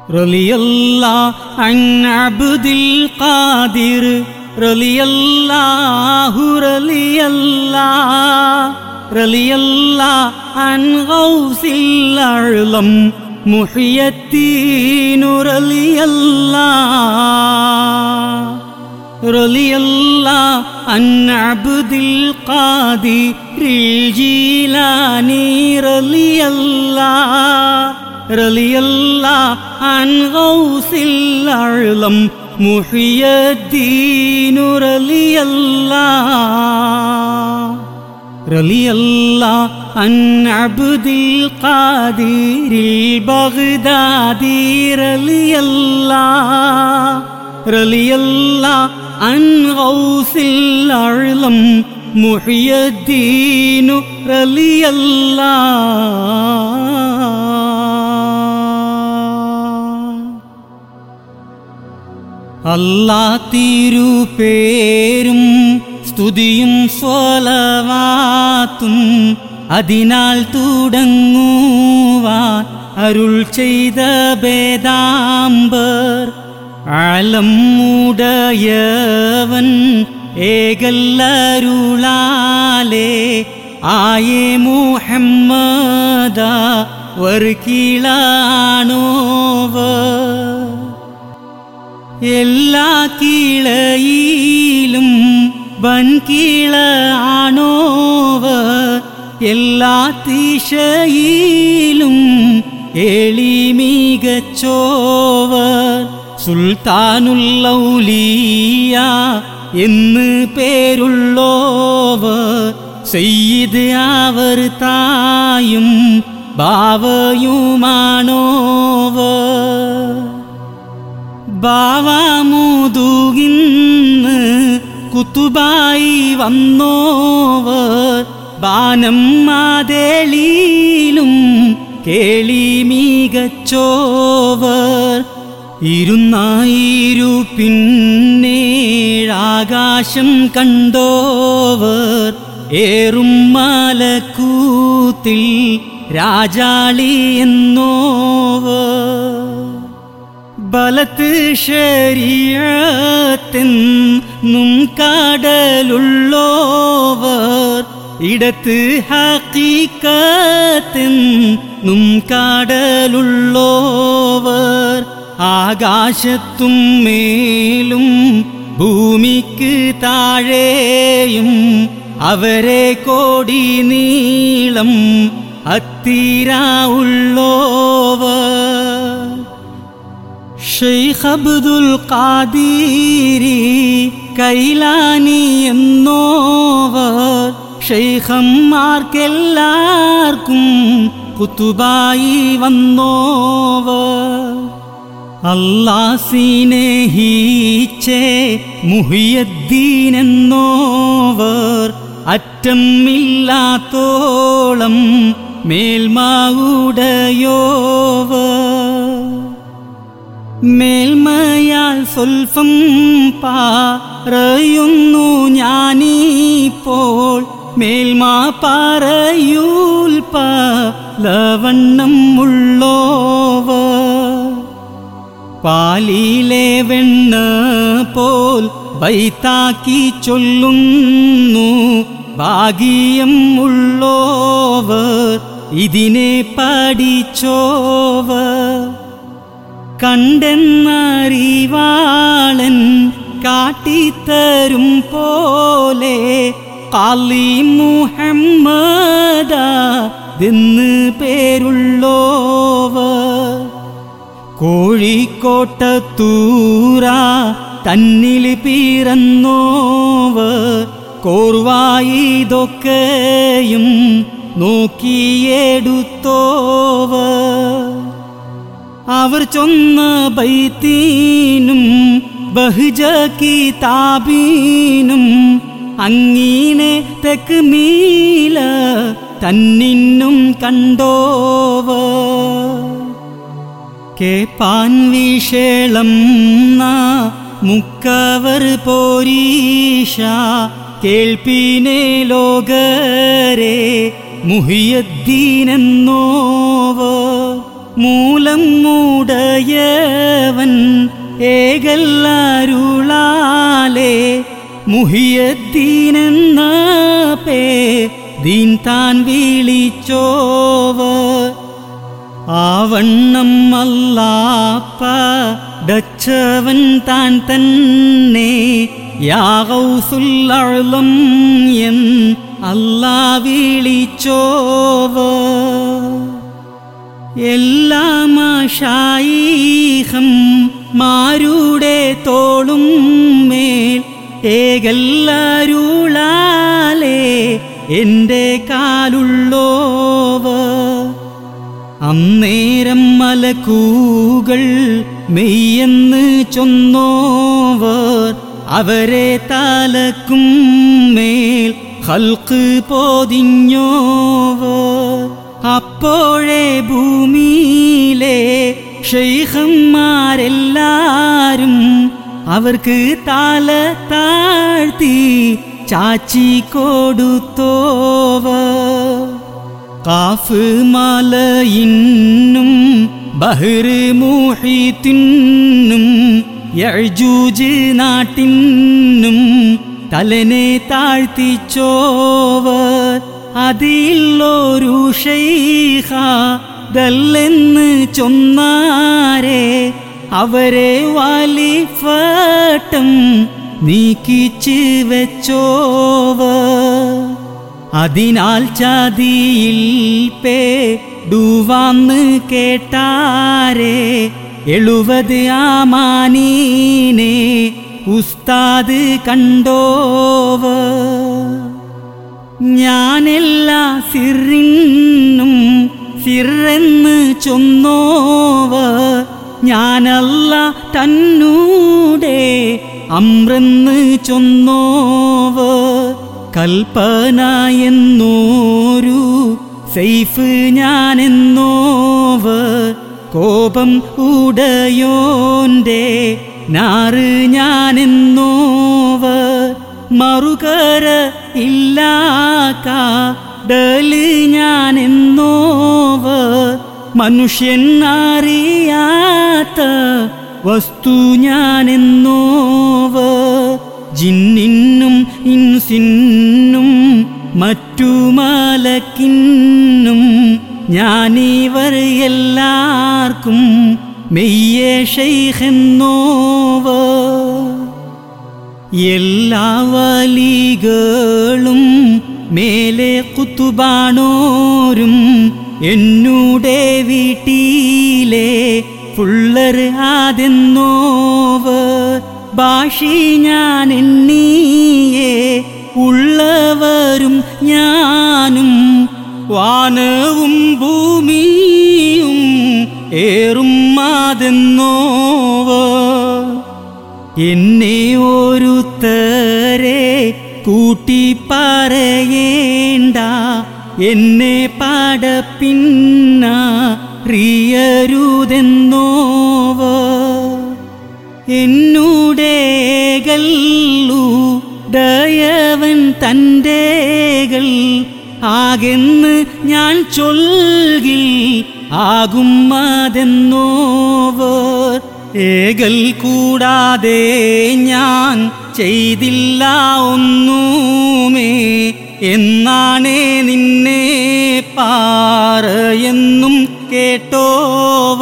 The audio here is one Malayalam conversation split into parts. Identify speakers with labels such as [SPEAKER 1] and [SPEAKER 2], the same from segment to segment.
[SPEAKER 1] رضي الله عن عبد القادر رضي الله رضي الله رضي الله عن غوث الأعظم محي الدين رضي الله رضي الله عن عبد القادر الجيلاني رضي الله رضي الله عن غوث الأعظم محي الدين رضي الله رضي الله عن عبد القادر البغدادي رضي الله رضي الله عن غوث الأعظم محي الدين رضي الله അല്ലാ തിരുപേരും സ്തുതിയും സ്വലവാത്തും അതിനാൽ തുടങ്ങുവാൻ അരുൾ ചെയ്ത ഭേദാംബർ ആലം മൂടയവൻ ഏകല്ലരുളാലേ ആയേ മുഹമ്മദ വർക്കിളാണോവർ എല്ലാ കീളയിലും വൻകീള ആണോവർ എല്ലാ ദിശയിലും എളി മികച്ചോവർ സുൽത്താനുല്ലൗലിയ എന്ന് പേരുള്ളോവർ സെയ്ത് അവർ തായും ബാവയുമാണോവർ ബാവാമുതുകിന്ന് കുത്തുബായി വന്നോവർ ബാനം മാതേളിയിലും കേളി മികച്ചോവർ ഇരുന്നായിരു പിന്നേഴാകാശം കണ്ടോവർ ഏറും മലക്കൂത്തിൽ രാജാളി എന്നോവർ ബലത്ത് ശരീരത്തെന്നും കടലുള്ളോവർ ഇടത്ത് ഹക്കീക്കത്തെന്നും കടലുള്ളോവർ ആകാശത്തും മേലും ഭൂമിക്ക് താഴെയും അവരെ കോടി നീളം അത്തിര ഉള്ളോവർ ഷെയ്ഖ് അബ്ദുൽ ഖാദീരി കൈലാനി എന്നോവർ ഷെയ്ഖന്മാർക്കെല്ലാവർക്കും കുത്തുബായി വന്നോവർ അല്ലാ സ്നേഹിച്ചേ മുഹിയദ്ദീൻ എന്നോവർ അറ്റമില്ലാത്തോളം മേൽമാവുടയോവർ മേൽമയാൽ സ്വൽപ്പം പറയുന്നു ഞാനീപ്പോൾ മേൽമാ പറയൂൽ പലവണ്ണം ഉള്ളോവ പാലിലെ വെണ്ണ പോൽ വൈത്താക്കി ചൊല്ലുന്നു ഭാഗിയം ഉള്ളോവർ ഇതിനെ പഠിച്ചോവർ കണ്ടെന്നറിവാളൻ കാട്ടിത്തരും പോലെ കാലി മുഹമ്മദ എന്ന് പേരുള്ളോവർ കോഴിക്കോട്ടത്തൂര തന്നിൽ പിറന്നോവർ കോർവായിതൊക്കെയും നോക്കിയെടുത്തോവർ അവർ ചൊന്ന ബൈത്തീനും ബഹുജ കിതാബീനും അങ്ങീനെ തെക്കുമീല തന്നിന്നും കണ്ടോവ കേപ്പാൻ വിഷേളം നാ മുക്കവർ പോരീഷ കേൾപ്പിനെ ലോകരെ മുഹിയദ്ദീനെന്നോവർ മൂലം മൂടയവൻ ഏകല്ലാരുളാലേ മുഹിയദ്ദീനെന്ന പേ ദീൻ താൻ വിളിച്ചോവർ ആവണ്ണം അല്ലാപ്പ ഡച്ചവൻ താൻ തന്നെ യാഗൗസുല്ലളം എൻ അല്ലാ വിളിച്ചോവ എല്ലാ മാഷായിഹം മാരുടെ തോളും മേൽ ഏകല്ലാരുളാലേ എൻ്റെ കാലുള്ളോവ അന്നേരം മലക്കൂകൾ മെയ്യെന്ന് ചൊന്നോവർ അവരെ തലക്കും മേൽ ഹൽക്ക് പോതിഞ്ഞോവർ അപ്പോഴേ ഭൂമിയിലെ ഷെയ്ഖന്മാരെല്ലാരും അവർക്ക് തല താഴ്ത്തി ചാച്ചി കൊടുത്തോവർ കാഫ് മലയിന്നും ബഹ്റ് മൂഹിത്തിനും യജൂജ് നാട്ടിനും തലനെ താഴ്ത്തിച്ചോവർ അതിലൊരു ഷെയ്ഖ ദല്ലെന്ന് ചൊന്നാരെ അവരെ വലിഫട്ടം നീക്കിച്ച് വെച്ചോവർ അതിനാൽ ചതിയിൽ പേടുവാന്ന് കേട്ടാരെ എഴുപത് ആമാനീനെ ഉസ്താദ് കണ്ടോവ ഞാനെല്ലാ സിറിന്നും സിറെന്ന് ചൊന്നോവ ഞാനല്ല തന്നൂടെ അമ്രെന്ന് ചൊന്നോവ കൽപ്പന എന്നോരു സൈഫ് ഞാനെന്നോവ കോപം ഉടയോന്റെ നാറ് ഞാനെന്നോവ മറുകര ഇല്ലാക്കാടല് ഞാനെന്നോവ മനുഷ്യൻ അറിയാത്ത വസ്തു ഞാനെന്നോവ ജിന്നിനും ഇൻസിന്നും മറ്റു മലക്കിന്നും ഞാനിവർ എല്ലാവർക്കും മെയ്യേ ഷെയ്ഖെന്നോവ എല്ലാ വലികളും മേലെ കുത്തുബാണോരും എന്നുടെ വീട്ടിലെ ഫുള്ളർ ആതെന്നോവ ഭാഷി ഞാൻ എണ്ണിയേ ഉള്ളവരും ഞാനും വാനവും ഭൂമിയും ഏറും മാതെന്നോവ എന്നെ ഒരുത്തരെ കൂട്ടി പറയേണ്ട എന്നെ പാടപ്പിന്ന റിയരുതെന്നോവ എന്നൂടേകല്ലു ദയവൻ തൻ്റെകൾ ആകെന്ന് ഞാൻ ചൊൽകിൽ ആകും അതെന്നോവർ ഏകൽ കൂടാതെ ഞാൻ ചെയ്തില്ല ഒന്നുമേ എന്നാണേ നിന്നെ പാറയെന്നും കേട്ടോവ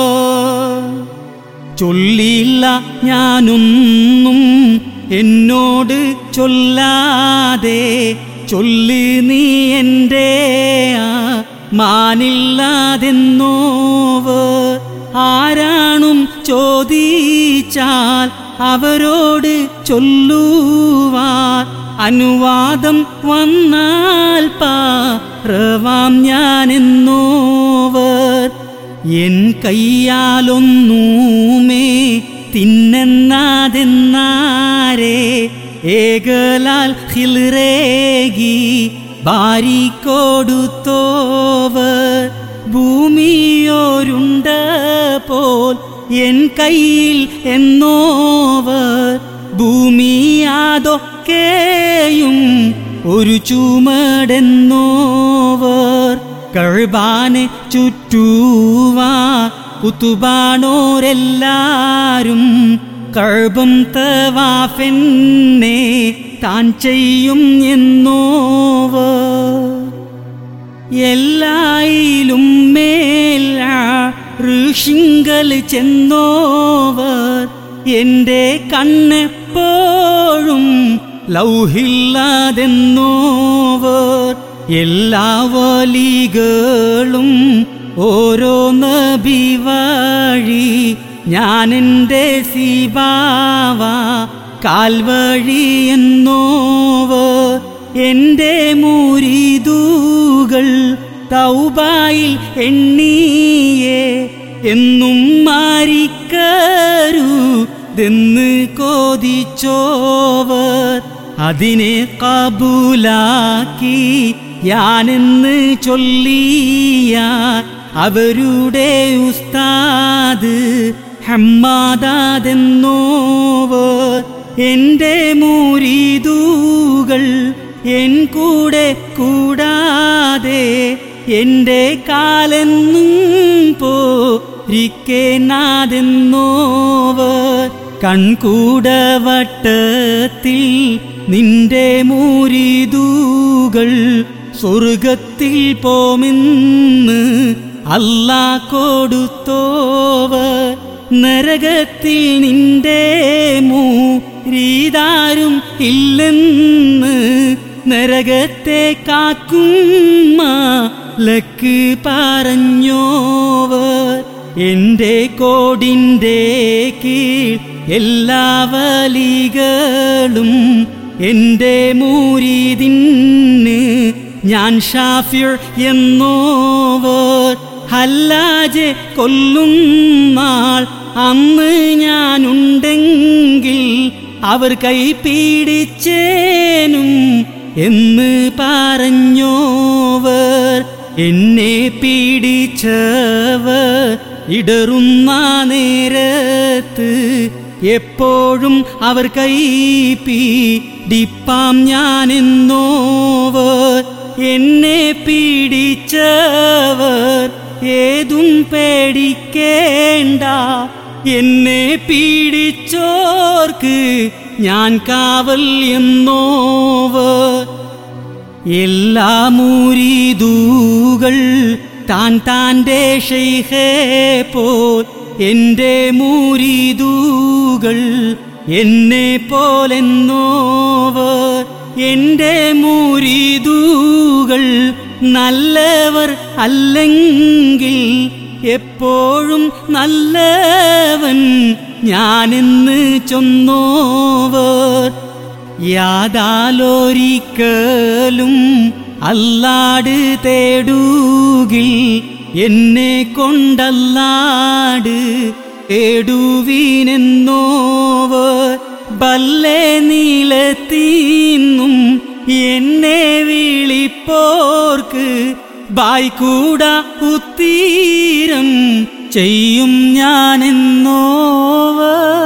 [SPEAKER 1] ചൊല്ലില്ല ഞാനൊന്നും എന്നോട് ചൊല്ലാതെ ചൊല്ലി നീ എൻ്റെ ആ മാനില്ലാതെന്നോവ ആരാണും ചോദിച്ചാൽ അവരോട് ചൊല്ലുവാൻ അനുവാദം വന്നാൽ പാറവാം ഞാനെന്നോവർ എൻ കയ്യാലൊന്നുമേ തിന്നെന്നാതെന്നാരേ ഏകലാൽ ഹിൽറേകി ബാരിക്കൊടുത്തോവർ ഭൂമിയോരുണ്ട പോൽ എൻ കയ്യിൽ എന്നോവർ ഭൂമിയാതൊക്കെയും ഒരു ചുമടെന്നോവർ കഴുപാനെ ചുറ്റുവാൻ കുത്തുബാണോരെല്ലാരും കഴുബും തവാഫെന്നെ താൻ ചെയ്യും എന്നോവ എല്ലായിലും മേൽ ഋഷിങ്കൽ ചെന്നോവർ എൻ്റെ കണ്ണെപ്പോഴും ലൗഹില്ലാതെന്നോവർ എല്ലാ വലികളും ഓരോ നബി വഴി ഞാൻ എൻ്റെ സിബാവ കാൽവഴി എന്നോവർ എൻ്റെ മൂരിതൂകൾ തൗബായിൽ എണ്ണിയേ എന്നും മാറിക്കരുതെന്ന് കോതിച്ചോവർ അതിനെ കബൂലാക്കി ഞാനെന്ന് ചൊല്ലിയ അവരുടെ ഉസ്താദ് ഹമ്മാദാതെന്നോവർ എൻ്റെ മൂരിതൂകൾ എൻ കൂടെ കൂടാതെ എൻ്റെ കാലെന്നും പോരിക്കേനാതെന്നോവർ കൺകൂടവട്ടത്തിൽ നിന്റെ മൂരിതൂകൾ സ്വർഗത്തിൽ പോമെന്ന് അല്ലാ കൊടുത്തോവർ നരകത്തിൽ നിന്റെ മൂരീതാരും ഇല്ലെന്ന് നരകത്തെ കാക്കും ലക്ക് പറഞ്ഞോവർ എൻ്റെ കോടിൻ്റെ കീഴ് എല്ലാ വലികളും എൻ്റെ മൂരീതിന് ഞാൻ ഷാഫിർ എന്നോവർ ഹല്ലാജെ കൊല്ലും നാൾ അന്ന് ഞാനുണ്ടെങ്കിൽ അവർ കൈ പീഡിച്ചേനും എന്ന് പറഞ്ഞോവർ എന്നെ പീഡിച്ചവർ ഇടറുന്ന നേരത്ത് എപ്പോഴും അവർ കൈ പീഡിപ്പാം ഞാനെന്നോവർ എന്നെ പീഡിച്ചവർ ഏതും പേടിക്കേണ്ട എന്നെ പീഡിച്ചോർക്ക് ഞാൻ കാവൽ എന്നോവർ എല്ലാ മൂരീതൂകൾ താൻ താൻ്റെ ഷെയ്ഹേ പോൽ എൻ്റെ മൂരീതൂകൾ എന്നെ പോലെന്നോവർ എൻ്റെ മൂരീതൂകൾ നല്ലവർ അല്ലെങ്കിൽ എപ്പോഴും നല്ലവൻ ഞാനെന്ന് ചൊന്നോവർ യാതാലൊരിക്കലും അല്ലാട് തേടുകിൽ എന്നെ കൊണ്ടല്ലാട് തേടുവീനെന്നോവർ ബല്ലെ നീളത്തീന്നും എന്നെ വിളിപ്പോർക്ക് ബായ്കൂട ഉത്തീരം ചെയ്യും ഞാനെന്നോവർ